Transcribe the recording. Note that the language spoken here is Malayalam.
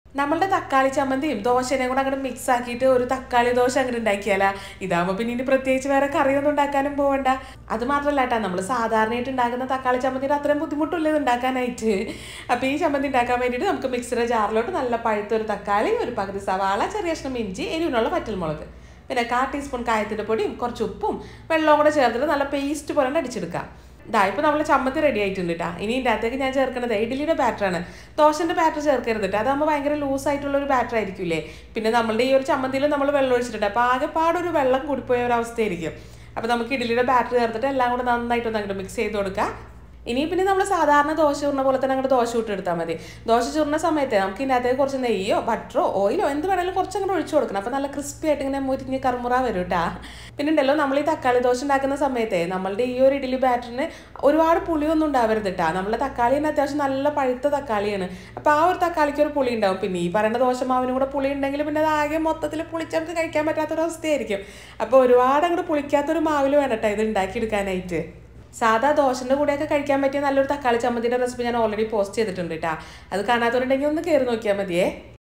നമ്മളുടെ തക്കാളി ചമ്മന്തിയും ദോശനെയും കൂടെ അങ്ങോട്ട് മിക്സ് ആക്കിയിട്ട് ഒരു തക്കാളി ദോശ അങ്ങോട്ട് ഉണ്ടാക്കിയാലാ ഇതാകുമ്പോൾ പിന്നെ ഇനി പ്രത്യേകിച്ച് വേറെ കറിയൊന്നും ഉണ്ടാക്കാനും പോകണ്ട അത് മാത്രമല്ല കേട്ടോ നമ്മൾ സാധാരണയായിട്ട് ഉണ്ടാക്കുന്ന തക്കാളി ചമ്മന്തിയുടെ അത്രയും ബുദ്ധിമുട്ടില്ല ഇത് ഉണ്ടാക്കാനായിട്ട് അപ്പോൾ ഈ ചമ്മന്തി ഉണ്ടാക്കാൻ വേണ്ടിയിട്ട് നമുക്ക് മിക്സിയുടെ ജാറിലോട്ട് നല്ല പഴുത്ത ഒരു തക്കാളി ഒരു പകുതി സവാള ചെറിയ കഷ്ണം ഇഞ്ചി എരിവിനുള്ള പറ്റൽമുളക് പിന്നെ കാ ടീസ്പൂൺ കായത്തിൻ്റെ പൊടിയും കുറച്ച് ഉപ്പും വെള്ളവും കൂടെ ചേർത്തിട്ട് നല്ല പേസ്റ്റ് പോലെ അടിച്ചെടുക്കാം ഇതാ ഇപ്പോൾ നമ്മൾ ചമ്മന്തി റെഡി ആയിട്ടുണ്ട് കേട്ടോ ഇനി ഇതിൻ്റെ അകത്തേക്ക് ഞാൻ ചേർക്കുന്നത് ഇഡ്ഡലിയുടെ ബാറ്ററാണ് ദോശൻ്റെ ബാറ്റർ ചേർക്കരുത് കേട്ടോ അതാകുമ്പോൾ ഭയങ്കര ലൂസ് ആയിട്ടുള്ള ഒരു ബാറ്റർ ആയിരിക്കില്ലേ പിന്നെ നമ്മളുടെ ഈ ഒരു ചമ്മന്തിയിൽ നമ്മൾ വെള്ളം ഒഴിച്ചിട്ടുണ്ട് അപ്പോൾ ആകെപ്പാടൊരു വെള്ളം കൂടിപ്പോയ ഒരു അവസ്ഥയായിരിക്കും അപ്പോൾ നമുക്ക് ഇഡ്ഡലിയുടെ ബാറ്റർ ചേർത്തിട്ട് എല്ലാം കൂടെ നന്നായിട്ടൊന്ന് അങ്ങോട്ട് മിക്സ് ചെയ്ത് കൊടുക്കാം ഇനി പിന്നെ നമ്മൾ സാധാരണ ദോശ ചൂർന്ന പോലെ തന്നെ അങ്ങോട്ട് ദോശ ഇട്ടെടുത്താൽ മതി ദോശ ചൂർന്ന സമയത്ത് നമുക്ക് ഇതിനകത്തേക്ക് കുറച്ച് നെയ്യോ ബട്ടറോ ഓയിലോ എന്ത് വേണമെങ്കിലും കുറച്ച് അങ്ങോട്ട് ഒഴിച്ചു കൊടുക്കണം അപ്പോൾ നല്ല ക്രിസ്പി ആയിട്ട് ഇങ്ങനെ മുരിഞ്ഞ് കറുമുറ വരും കേട്ടാ പിന്നെ ഉണ്ടല്ലോ നമ്മൾ ഈ തക്കാളി ദോശ ഉണ്ടാക്കുന്ന സമയത്തെ നമ്മളുടെ ഈ ഒരു ഇഡ്ഡലി ബാറ്ററിന് ഒരുപാട് പുളിയൊന്നും ഉണ്ടാവരുത് കേട്ടാ നമ്മളെ തക്കാളി തന്നെ അത്യാവശ്യം നല്ല പഴുത്ത തക്കാളിയാണ് അപ്പോൾ ആ ഒരു തക്കാളിക്ക് ഒരു പുളി ഉണ്ടാവും പിന്നെ ഈ പറയുന്ന ദോശമാവിനും കൂടെ പുളി ഉണ്ടെങ്കിൽ പിന്നെ അത് ആകെ മൊത്തത്തിൽ പുളിച്ചവർക്ക് കഴിക്കാൻ പറ്റാത്തൊരവസ്ഥയായിരിക്കും അപ്പോൾ ഒരുപാട് അങ്ങോട്ട് പുളിക്കാത്തൊരു മാവിൽ വേണം കേട്ടോ ഇത് ഉണ്ടാക്കിയെടുക്കാനായിട്ട് സാധാ ദോശൻ്റെ കൂടെയൊക്കെ കഴിക്കാൻ പറ്റിയ നല്ലൊരു തക്കാളി ചമ്മന്തിയുടെ റെസിപ്പി ഞാൻ ഓൾറെഡി പോസ്റ്റ് ചെയ്തിട്ടുണ്ട് കേട്ടോ അത് കാണാത്തവരുണ്ടെങ്കിൽ ഒന്ന് കയറി നോക്കിയാൽ മതിയേ